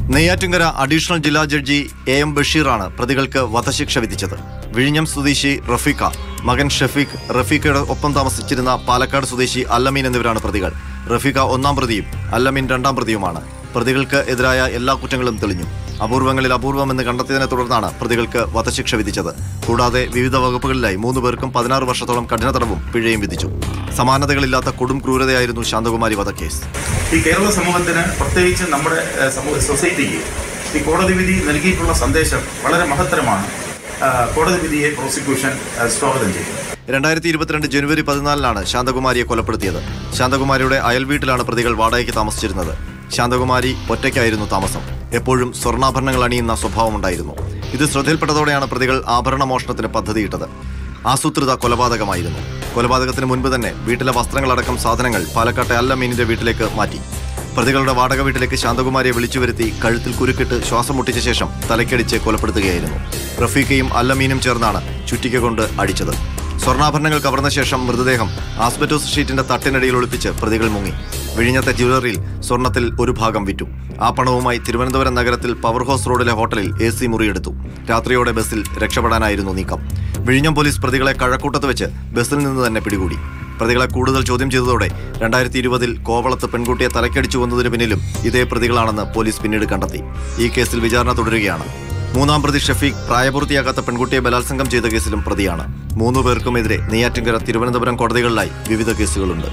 Neyyattinkara additional ജില്ലാ judge A M ബഷീറാണ് പ്രതികൾക്ക് വധശിക്ഷ വിധിച്ചത് വിഴിഞ്ഞം സ്വദേശി റഫീഖ മകൻ ഷഫീഖ് റഫീഖയുടെ ഒപ്പം താമസിച്ചിരുന്ന പാലക്കാട് സ്വദേശി അല്ലമീൻ എന്നിവരാണ് പ്രതികൾ റഫീഖ ഒന്നാം പ്രതിയും അല്ലമീൻ രണ്ടാം പ്രതിയുമാണ് പ്രതികൾക്ക് എതിരായ എല്ലാ കുറ്റങ്ങളും തെളിഞ്ഞു അപൂർവങ്ങളിൽ അപൂർവമെന്ന് കണ്ടെത്തിയതിനെ തുടർന്നാണ് പ്രതികൾക്ക് വധശിക്ഷ വിധിച്ചത് കൂടാതെ വിവിധ വകുപ്പുകളിലായി മൂന്ന് പേർക്കും പതിനാറ് വർഷത്തോളം കഠിന തടവും പിഴയും വിധിച്ചു സമാനതകളില്ലാത്ത കൊടും ക്രൂരതയായിരുന്നു ശാന്തകുമാരി വധക്കേസ് ഈ കേരള സമൂഹത്തിന് പ്രത്യേകിച്ച് നമ്മുടെ ഏഹ്, സമൂഹ സൊസൈറ്റിക്ക് ഈ കോടതി വിധി നൽകിയിട്ടുള്ള സന്ദേശം വളരെ മഹത്തരമാണ് ആഹ്, കോടതി വിധിയെ പ്രോസിക്യൂഷൻ ആഹ്, സ്വാഗതം ചെയ്യും രണ്ടായിരത്തി ഇരുപത്തിരണ്ട് ജനുവരി പതിനാലിനാണ് ശാന്തകുമാരിയെ കൊലപ്പെടുത്തിയത് ശാന്തകുമാരിയുടെ അയൽ വീട്ടിലാണ് പ്രതികൾ വാടകയ്ക്ക് താമസിച്ചിരുന്നത് ശാന്തകുമാരി ഒറ്റയ്ക്കായിരുന്നു താമസം എപ്പോഴും സ്വർണ്ണാഭരണങ്ങൾ അണിയുന്ന സ്വഭാവമുണ്ടായിരുന്നു ഇത് ശ്രദ്ധയിൽപ്പെട്ടതോടെയാണ് പ്രതികൾ ആഭരണ മോഷണത്തിന് പദ്ധതിയിട്ടത് ആസൂത്രിത കൊലപാതകമായിരുന്നു കൊലപാതകത്തിന് മുൻപ് തന്നെ വീട്ടിലെ വസ്ത്രങ്ങളടക്കം സാധനങ്ങൾ പാലക്കാട്ടെ അല്ലമീനിന്റെ വീട്ടിലേക്ക് മാറ്റി പ്രതികളുടെ വാടക വീട്ടിലേക്ക് ശാന്തകുമാരിയെ വിളിച്ചു വരുത്തി കഴുത്തിൽ കുരുക്കിട്ട് ശ്വാസം മുട്ടിച്ച ശേഷം തലക്കടിച്ച് കൊലപ്പെടുത്തുകയായിരുന്നു റഫീഖയും അല്ലമീനും ചേർന്നാണ് ചുറ്റിക കൊണ്ട് അടിച്ചത് സ്വർണ്ണാഭരണങ്ങൾ കവർന്ന ശേഷം മൃതദേഹം ആസ്ബറ്റോസ് ഷീറ്റിന്റെ തട്ടിനടിയിൽ ഒളിപ്പിച്ച് പ്രതികൾ മുങ്ങി വിഴിഞ്ഞത്തെ ജ്വല്ലറിയിൽ സ്വർണത്തിൽ ഒരു ഭാഗം വിറ്റു ആ പണവുമായി തിരുവനന്തപുരം നഗരത്തിൽ പവർ ഹൗസ് റോഡിലെ ഹോട്ടലിൽ എ സി മുറിയെടുത്തു രാത്രിയോടെ ബസ്സിൽ രക്ഷപ്പെടാനായിരുന്നു നീക്കം വിഴിഞ്ഞം പോലീസ് പ്രതികളെ കഴക്കൂട്ടത്ത് വെച്ച് ബസ്സിൽ നിന്ന് തന്നെ പിടികൂടി പ്രതികളെ കൂടുതൽ ചോദ്യം ചെയ്തതോടെ രണ്ടായിരത്തി ഇരുപതിൽ കോവളത്ത് പെൺകുട്ടിയെ തലക്കടിച്ചു വന്നതിന് പിന്നിലും ഇതേ പ്രതികളാണെന്ന് പോലീസ് പിന്നീട് കണ്ടെത്തി ഈ കേസിൽ വിചാരണ തുടരുകയാണ് മൂന്നാം പ്രതി ഷഫീഖ് പ്രായപൂർത്തിയാകാത്ത പെൺകുട്ടിയെ ബലാത്സംഗം ചെയ്ത കേസിലും പ്രതിയാണ് മൂന്നു പേർക്കുമെതിരെ നെയ്യാറ്റിൻകര തിരുവനന്തപുരം കോടതികളിലായി വിവിധ കേസുകളുണ്ട്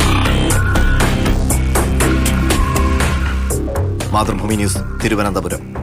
മാതൃഭൂമി ന്യൂസ് തിരുവനന്തപുരം